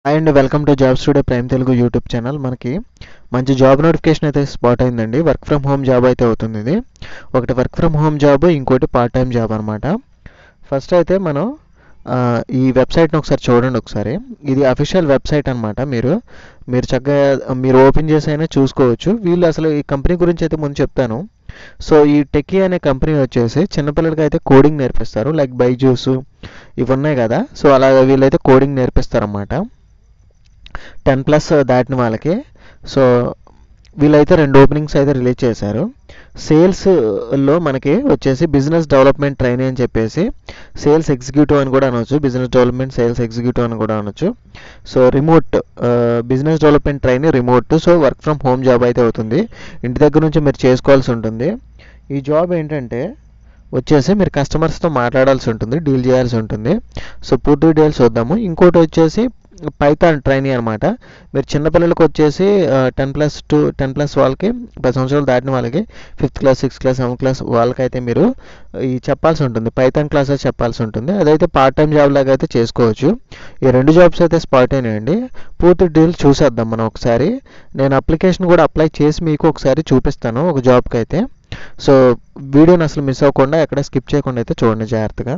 and welcome to jobs today Prime Telugu YouTube channel మనకి మంచి job notification అయితే spot అయిందండి వర్క్ ఫ్రమ్ హోమ్ జాబ్ అయితే అవుతుంది ఇది ఒకటి వర్క్ ఫ్రమ్ హోమ్ జాబ్ ఇంకోటి పార్ట్ టైం జాబ్ అనమాట ఫస్ట్ అయితే మనం ఆ, ఈ వెబ్సైట్ని ఒకసారి చూడండి ఒకసారి ఇది అఫీషియల్ వెబ్సైట్ అనమాట మీరు మీరు చక్కగా మీరు ఓపెన్ చేసి అయినా చూసుకోవచ్చు వీళ్ళు అసలు ఈ కంపెనీ గురించి అయితే ముందు చెప్తాను సో ఈ టెక్కీ అనే కంపెనీ వచ్చేసి చిన్నపిల్లలకి అయితే కోడింగ్ నేర్పిస్తారు లైక్ బైజూస్ ఇవి ఉన్నాయి కదా సో అలా వీళ్ళైతే కోడింగ్ నేర్పిస్తారన్నమాట టెన్ ప్లస్ దాటిన వాళ్ళకి సో వీళ్ళైతే రెండు ఓపెనింగ్స్ అయితే రిలీజ్ చేశారు సేల్స్లో మనకి వచ్చేసి బిజినెస్ డెవలప్మెంట్ ట్రైనీ అని చెప్పేసి సేల్స్ ఎగ్జిక్యూటివ్ అని కూడా అనొచ్చు బిజినెస్ డెవలప్మెంట్ సేల్స్ ఎగ్జిక్యూటివ్ అని కూడా అనొచ్చు so remote business development trainee remote so work from home job అయితే అవుతుంది ఇంటి దగ్గర నుంచి మీరు చేసుకోవాల్సి ఉంటుంది ఈ జాబ్ ఏంటంటే వచ్చేసి మీరు కస్టమర్స్తో మాట్లాడాల్సి ఉంటుంది డీల్ చేయాల్సి ఉంటుంది సో పూర్తి డీటెయిల్స్ చూద్దాము ఇంకోటి వచ్చేసి పైథాన్ ట్రైనీ అనమాట మీరు చిన్నపిల్లలకు వచ్చేసి ten plus two ten plus వాళ్ళకి పది సంవత్సరాలు దాటిన వాళ్ళకి fifth class sixth class seventh class వాళ్ళకైతే మీరు ఈ చెప్పాల్సి ఉంటుంది పైథాన్ క్లాసెస్ చెప్పాల్సి ఉంటుంది అదైతే పార్ట్ టైం జాబ్ లాగా అయితే చేసుకోవచ్చు ఈ రెండు జాబ్స్ అయితే స్పాట్ అయినాయండి పూర్తి డీల్ చూసేద్దాం మనం ఒకసారి నేను అప్లికేషన్ కూడా అప్లై చేసి మీకు ఒకసారి చూపిస్తాను ఒక జాబ్కి అయితే సో వీడియోని అసలు మిస్ అవ్వకుండా ఎక్కడ స్కిప్ చేయకుండా అయితే చూడండి జాగ్రత్తగా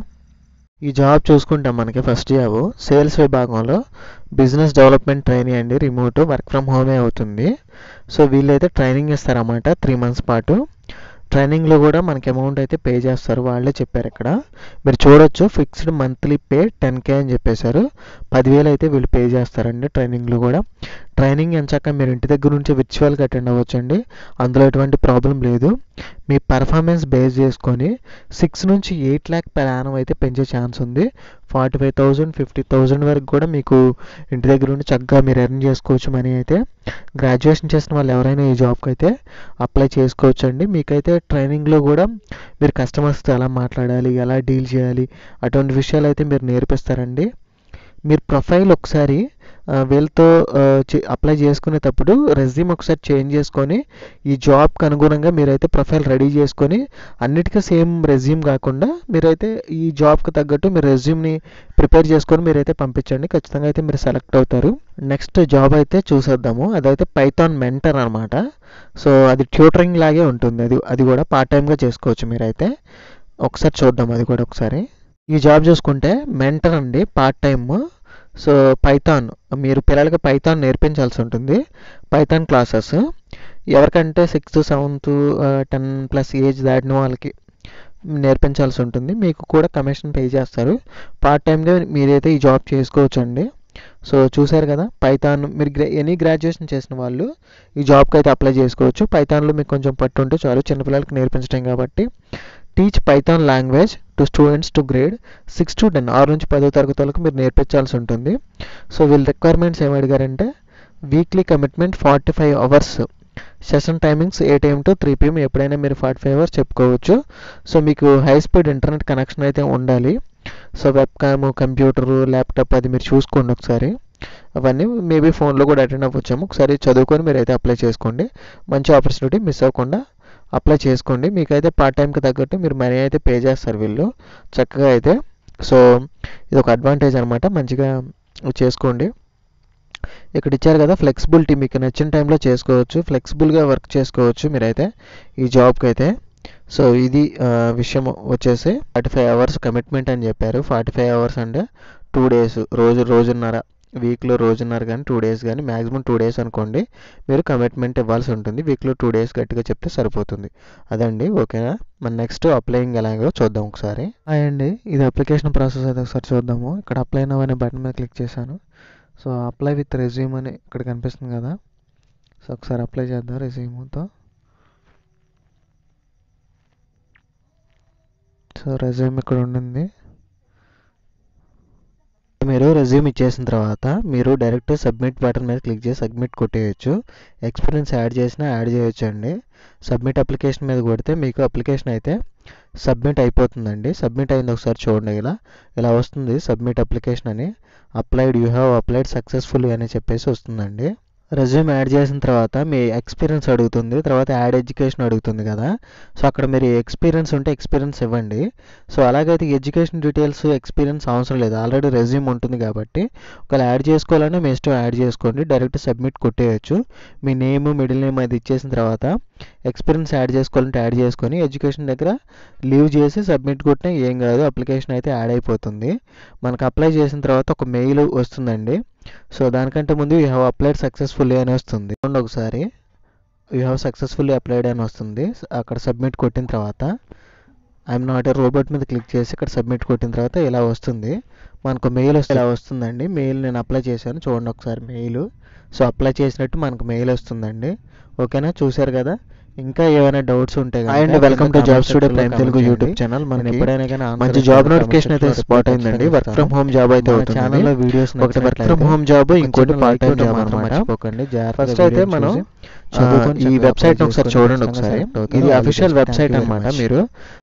ఈ జాబ్ చూసుకుంటే మనకి ఫస్ట్ జాబ్ సేల్స్ విభాగంలో బిజినెస్ డెవలప్మెంట్ ట్రైనింగ్ అండి రిమోట్ వర్క్ ఫ్రమ్ హోమే అవుతుంది సో వీళ్ళైతే ట్రైనింగ్ ఇస్తారన్నమాట త్రీ మంత్స్ పాటు ట్రైనింగ్లో కూడా మనకి అమౌంట్ అయితే పే చేస్తారు వాళ్ళే చెప్పారు ఇక్కడ మీరు చూడొచ్చు fixed monthly pay ten K అని చెప్పేశారు పదివేలు అయితే వీళ్ళు పే చేస్తారండి ట్రైనింగ్లో కూడా ట్రైనింగ్ ఎంచాక మీరు ఇంటి దగ్గర నుంచి విర్చువల్గా అటెండ్ అవ్వచ్చండి అందులో ఎటువంటి ప్రాబ్లం లేదు మీ పర్ఫార్మెన్స్ బేస్ చేసుకొని సిక్స్ నుంచి ఎయిట్ ల్యాక్ పెర్ యానం అయితే పెంచే ఛాన్స్ ఉంది forty five thousand fifty thousand వరకు కూడా మీకు ఇంటి దగ్గర ఉండి చక్కగా మీరు ఎర్న్ చేసుకోవచ్చు మనీ అయితే గ్రాడ్యుయేషన్ చేసిన వాళ్ళు ఎవరైనా ఈ జాబ్కి అయితే అప్లై చేసుకోవచ్చు అండి మీకైతే ట్రైనింగ్లో కూడా మీరు కస్టమర్స్తో ఎలా మాట్లాడాలి ఎలా డీల్ చేయాలి అటువంటి విషయాలు అయితే మీరు నేర్పిస్తారండి మీరు ప్రొఫైల్ ఒకసారి ఆ, వీళ్ళతో అప్లై చేసుకునేటప్పుడు రెజ్యూమ్ ఒకసారి చేంజ్ చేసుకొని ఈ జాబ్కి అనుగుణంగా మీరైతే ప్రొఫైల్ రెడీ చేసుకొని అన్నిటికీ సేమ్ రెజ్యూమ్ కాకుండా మీరైతే ఈ జాబ్కి తగ్గట్టు మీరు రెజ్యూమ్ని ప్రిపేర్ చేసుకొని మీరైతే పంపించండి ఖచ్చితంగా అయితే మీరు సెలెక్ట్ అవుతారు నెక్స్ట్ జాబ్ అయితే చూసేద్దాము అదైతే పైథాన్ మెంటర్ అనమాట సో అది ట్యూటరింగ్ లాగే ఉంటుంది అది అది కూడా పార్ట్ టైంగా చేసుకోవచ్చు మీరైతే ఒకసారి చూద్దాం అది కూడా ఒకసారి ఈ జాబ్ చూసుకుంటే మెంటర్ అండి పార్ట్ టైమ్ సో పైథాన్ మీరు పిల్లలకి పైథాన్ నేర్పించాల్సి ఉంటుంది పైథాన్ క్లాసెస్ ఎవరికంటే sixth seventh ten plus age దాటిన వాళ్ళకి నేర్పించాల్సి ఉంటుంది మీకు కూడా కమిషన్ పే చేస్తారు పార్ట్ టైంగా మీరైతే ఈ జాబ్ చేసుకోవచ్చండి సో చూశారు కదా పైథాన్ మీరు గ్రా ఎనీ గ్రాడ్యుయేషన్ చేసిన వాళ్ళు ఈ జాబ్కి అయితే అప్లై చేసుకోవచ్చు పైథాన్లో మీకు కొంచెం పట్టు ఉంటే చాలు చిన్నపిల్లలకి నేర్పించడం కాబట్టి teach Python language to students to grade six to ten ఆరు నుంచి పదో తరగతి వరకు మీరు నేర్పించాల్సి ఉంటుంది సో వీళ్ళ రిక్వైర్మెంట్స్ ఏమి అడిగారంటే weekly commitment forty five hours session timings eight AM to three PM ఎప్పుడైనా మీరు ఫార్టీ ఫైవ్ అవర్స్ చెప్పుకోవచ్చు సో మీకు హై స్పీడ్ ఇంటర్నెట్ కనెక్షన్ అయితే ఉండాలి so web cam computer laptop అది మీరు చూసుకోండి ఒకసారి అవన్నీ మేబీ ఫోన్లో కూడా అటెండ్ అవ్వచ్చాము ఒకసారి చదువుకొని మీరు అయితే అప్లై చేసుకోండి మంచి ఆపర్చునిటీ మిస్ అవ్వకుండా అప్లై చేసుకోండి మీకైతే పార్ట్ టైంకి తగ్గట్టు మీరు మనీ అయితే పే చేస్తారు వీళ్ళు చక్కగా అయితే సో ఇది ఒక అడ్వాంటేజ్ అనమాట మంచిగా చేసుకోండి ఇక్కడ ఇచ్చారు కదా ఫ్లెక్సిబిలిటీ మీకు నచ్చిన టైంలో చేసుకోవచ్చు ఫ్లెక్సిబుల్గా వర్క్ చేసుకోవచ్చు మీరైతే ఈ జాబ్కి అయితే సో ఇది ఆ, విషయం వచ్చేసి ఫార్టీ ఫైవ్ అవర్స్ కమిట్మెంట్ అని చెప్పారు ఫార్టీ ఫైవ్ అవర్స్ అంటే టూ డేస్ రోజు రోజున్నర వీక్లో రోజున్నర కానీ టూ డేస్ కానీ మ్యాక్సిమం టూ డేస్ అనుకోండి మీరు కమిట్మెంట్ ఇవ్వాల్సి ఉంటుంది వీక్లో టూ డేస్ గట్టిగా చెప్తే సరిపోతుంది అదండి ఓకేనా మన నెక్స్ట్ అప్లయింగ్ ఎలాగో చూద్దాం ఒకసారి హాయ్ అండి ఇది అప్లికేషన్ ప్రాసెస్ అయితే ఒకసారి చూద్దాము ఇక్కడ అప్లై నవ్ అనే బటన్ మీద క్లిక్ చేశాను సో అప్లై విత్ రెజ్యూమ్ అని ఇక్కడ కనిపిస్తుంది కదా సో ఒకసారి అప్లై చేద్దాం రెజ్యూమ్తో సో రెజ్యూమ్ ఇక్కడ ఉండింది మీరు రెజ్యూమ్ ఇచ్చేసిన తర్వాత మీరు డైరెక్ట్ సబ్మిట్ బటన్ మీద క్లిక్ చేసి సబ్మిట్ కొట్టేయచ్చు ఎక్స్పీరియన్స్ యాడ్ చేసినా యాడ్ చేయొచ్చు అండి సబ్మిట్ అప్లికేషన్ మీద కొడితే మీకు అప్లికేషన్ అయితే సబ్మిట్ అయిపోతుందండి సబ్మిట్ అయింది ఒకసారి చూడండి ఇలా ఇలా వస్తుంది సబ్మిట్ అప్లికేషన్ అని applied you have applied successful అని చెప్పేసి వస్తుందండి రెజ్యూమ్ యాడ్ చేసిన తర్వాత మీ ఎక్స్పీరియన్స్ అడుగుతుంది తర్వాత యాడ్ ఎడ్యుకేషన్ అడుగుతుంది కదా సో అక్కడ మీరు ఎక్స్పీరియన్స్ ఉంటే ఎక్స్పీరియన్స్ ఇవ్వండి సో అలాగైతే ఎడ్యుకేషన్ డీటెయిల్స్ ఎక్స్పీరియన్స్ అవసరం లేదు ఆల్రెడీ రెజ్యూమ్ ఉంటుంది కాబట్టి ఒకవేళ యాడ్ చేసుకోవాలంటే మీ ఇష్టం యాడ్ చేసుకోండి డైరెక్ట్ సబ్మిట్ కొట్టేయచ్చు మీ నేమ్ మిడిల్ నేమ్ అది ఇచ్చేసిన తర్వాత ఎక్స్పీరియన్స్ యాడ్ చేసుకోవాలంటే యాడ్ చేసుకొని ఎడ్యుకేషన్ దగ్గర లీవ్ చేసి సబ్మిట్ కొట్టినా ఏం కాదు అప్లికేషన్ అయితే యాడ్ అయిపోతుంది మనకు అప్లై చేసిన తర్వాత ఒక మెయిల్ వస్తుందండి సో దానికంటే ముందు యూ హ్యావ్ అప్లైడ్ సక్సెస్ఫుల్లీ అని వస్తుంది చూడండి ఒకసారి యూ హ్యావ్ సక్సెస్ఫుల్లీ అప్లైడ్ అని వస్తుంది అక్కడ సబ్మిట్ కొట్టిన తర్వాత ఐఎమ్ నాట్ ఏ రోబోట్ మీద క్లిక్ చేసి ఇక్కడ సబ్మిట్ కొట్టిన తర్వాత ఇలా వస్తుంది మనకు మెయిల్ వస్తే ఇలా వస్తుందండి మెయిల్ నేను అప్లై చేశాను చూడండి ఒకసారి మెయిల్ సో అప్లై చేసినట్టు మనకు మెయిల్ వస్తుందండి ఓకేనా చూశారు కదా ఇంకా ఏమైనా డౌట్స్ ఉంటే హాయ్ అండి, welcome to Job Studio Prime Telugu YouTube channel మనకి ఎప్పుడైనా కానీ మంచి జాబ్ నోటిఫికేషన్ అయితే స్పాట్ అయిందండి వర్క్ ఫ్రమ్ హోమ్ జాబ్ అయితే అవుతుంది ఛానల్లో వీడియోస్ ఒకటి వర్క్ ఫ్రమ్ హోమ్ జాబ్ ఇంకోటి పార్ట్ టైం జాబ్ అనమాట మర్చిపోకండి ఫస్ట్ అయితే మనం ఈ వెబ్సైట్ ఒకసారి చూడండి ఒకసారి ఇది అఫీషియల్ వెబ్సైట్ అన్నమాట మీరు